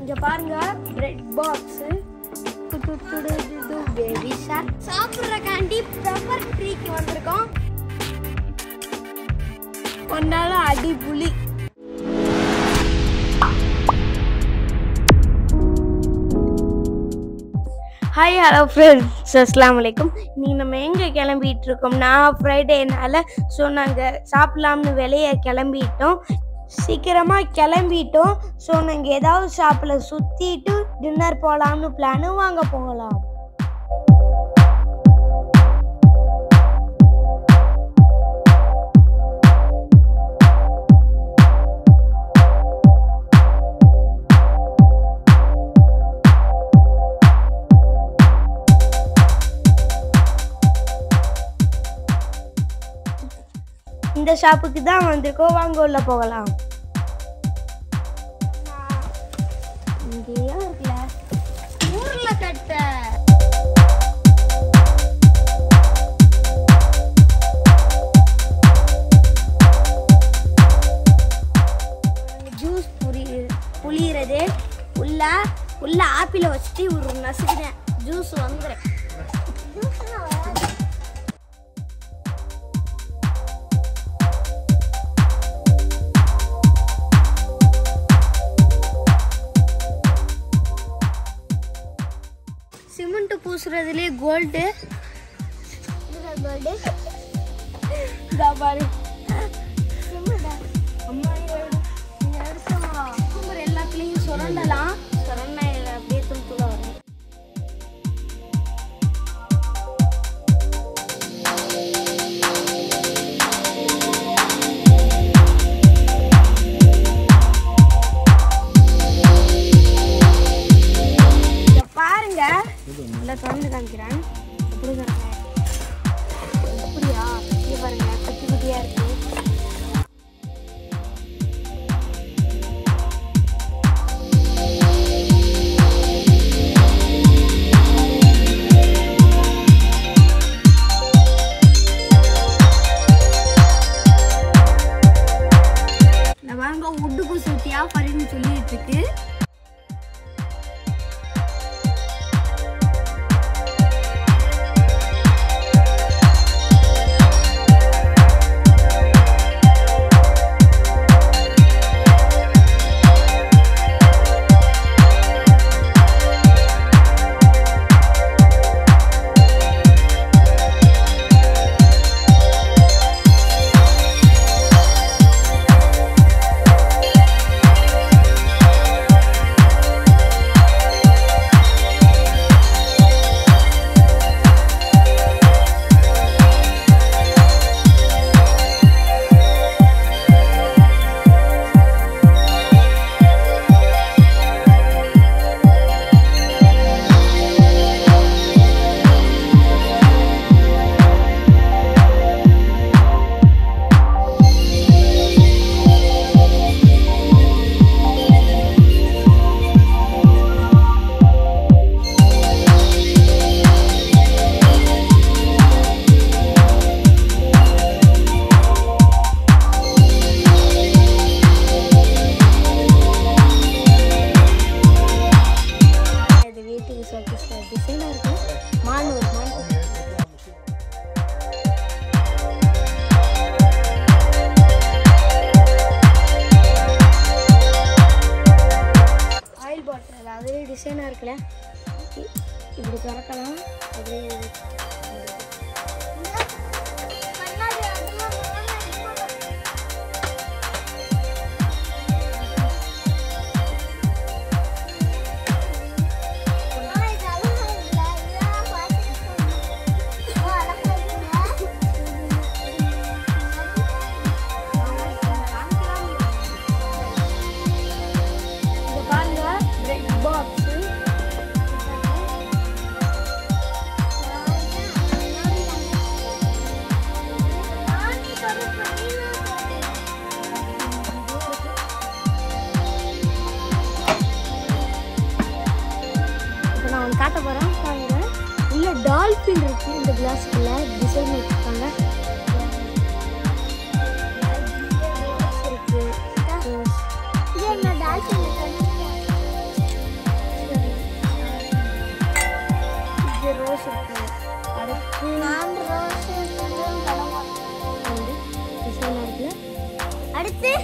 இங்க பாருங்க bread box baby ஷார் சாப்பிட்றக்காண்டி பெப்பர் ட்ரீக்கு வந்திருக்கோம் ஒன்னாலும் அடி புலி ஹாய் ஹலோ ஃப்ரெண்ட்ஸ் அஸ்லாம் வலைக்கும் இன்னைக்கு நம்ம எங்கே கிளம்பிட்டு இருக்கோம்னா ஃப்ரைடேனால ஸோ நாங்கள் சாப்பிட்லாம்னு வெளியே கிளம்பிட்டோம் சீக்கிரமாக கிளம்பிட்டோம் ஸோ நாங்கள் ஏதாவது ஷாப்பில் சுற்றிட்டு டின்னர் போகலாம்னு பிளானு வாங்க போகலாம் இந்த ஷாப்புக்கு தான் வந்திருக்கோம் வாங்க உள்ள போகலாம் இங்கேயும் இருக்குல்ல ஊர்ல கட்ட ஜூஸ் புரி புளியறது உள்ள உள்ள ஆப்பிள வச்சுட்டு ஒரு நசுக்கிறேன் ஜூஸ் வந்துடுறேன் சிமெண்ட் பூசுறதுலே கோல்டு கோல்டு பாரு அம்மா இதை எடு. இதை எடுத்தா கும்பர் எல்லாத்துலேயும் சுரண்டலாம் சுரண்ட அப்படியே துளுத்துட வரும் இங்க பாருங்க இந்த திறந்து காமிக்கிறேன் எப்படி கிடக்கு அப்படியா இங்க பாருங்க குட்டி குட்டியா இருக்கு இந்த பாருங்க உட்டுக்கு சுத்தியா பரின்னு சொல்லிட்டு இருக்கு இது வீட்டுக்கு சொட்டு டிசைனாக இருக்கு மான் ஒரு மான் ஆயில் பாட்டில் அதுவே டிசைனாக இருக்குல்ல இ- இப்படி திறக்கலாம் அப்படியே இங்க பாருங்க பிரெட் பாக்ஸ் இப்போ நான் ஒன்று காட்ட போகிறேன் பாருங்க உள்ள டால்ஃபின் இருக்கு இந்த கிளாஸ்க்குள்ள டிசைன் வச்சுருக்காங்க இருக்கு அடுத்து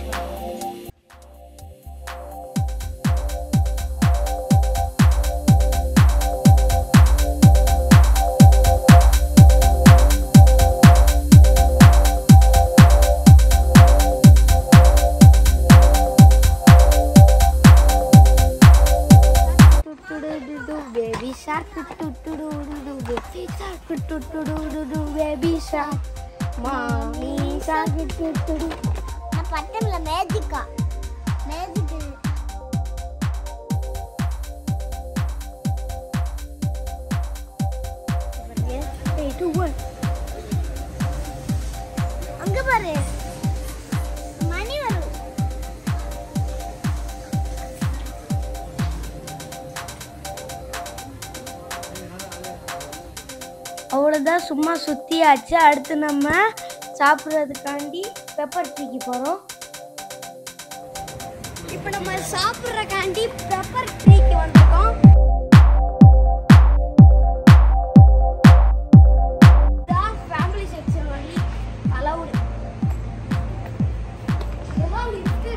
baby shark do do do do do baby shark do do do do do baby shark mommy shark do do do நான் பட்டம்ல மேஜிக்கா மேஜிக் three two one அங்க பாரு மணி வரும் அவ்வளோதான் சும்மா சுற்றியாச்சு அடுத்து நம்ம சாப்பிட்றதுக்காண்டி பெப்பர் ட்ரீக்கு போகிறோம் இப்போ நம்ம சாப்பிட்றக்காண்டி பெப்பர் ட்ரீக்கு வந்திருக்கோம் ஃபேமிலி செக்ஷன் வழி அலவுடு ஏதாவது இருக்கு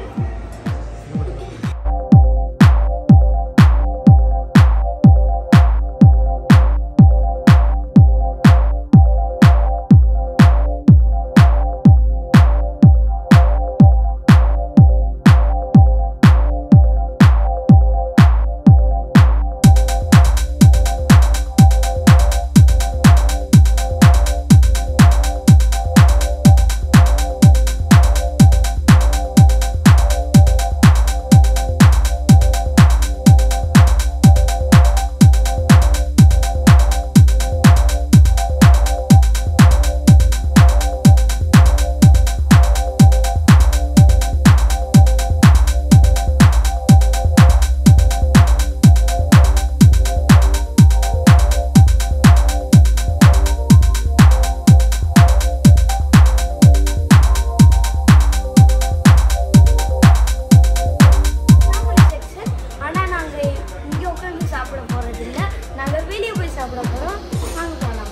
ஃபேமிலி செக்ஷன் ஆனால் நாங்கள் இங்கே உட்காந்து சாப்பிட போகிறது இல்லை நாங்கள் வெளியே போய் சாப்பிட போகிறோம் வாங்க போகலாம்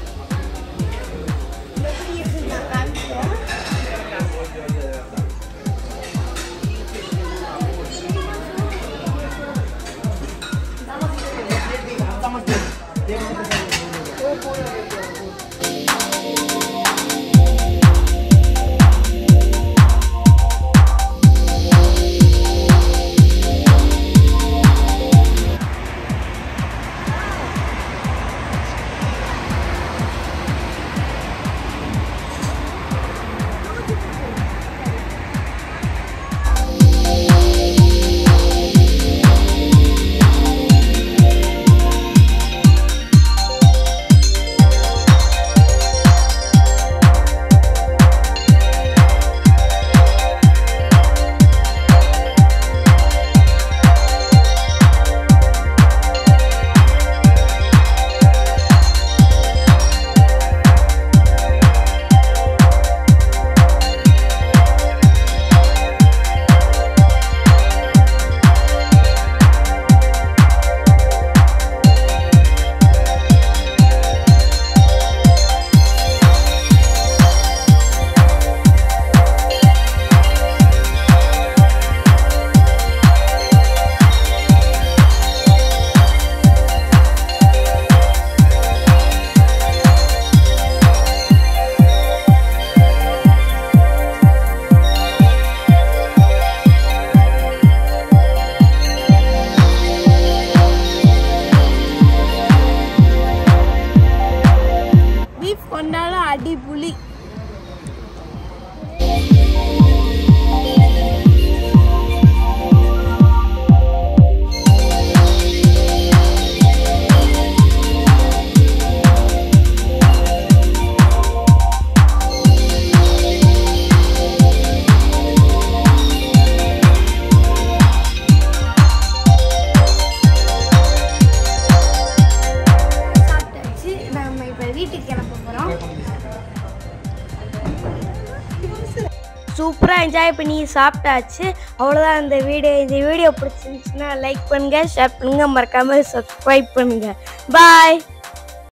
எப்படி இருக்குன்னு நான் காமிக்கிறேன் பீஃப் கொண்டாலும் அடி புலி சாப்பிட்டாச்சு நம்ம இப்போ வீட்டுக்கு கிளம்ப போகிறோம் சூப்பராக என்ஜாய் பண்ணி சாப்பிட்டாச்சு அவ்வளோதான் இந்த வீடியோ இந்த வீடியோ பிடிச்சிருந்துச்சுன்னா லைக் பண்ணுங்கள் ஷேர் பண்ணுங்கள் மறக்காமல் சப்ஸ்கிரைப் பண்ணுங்கள் பாய்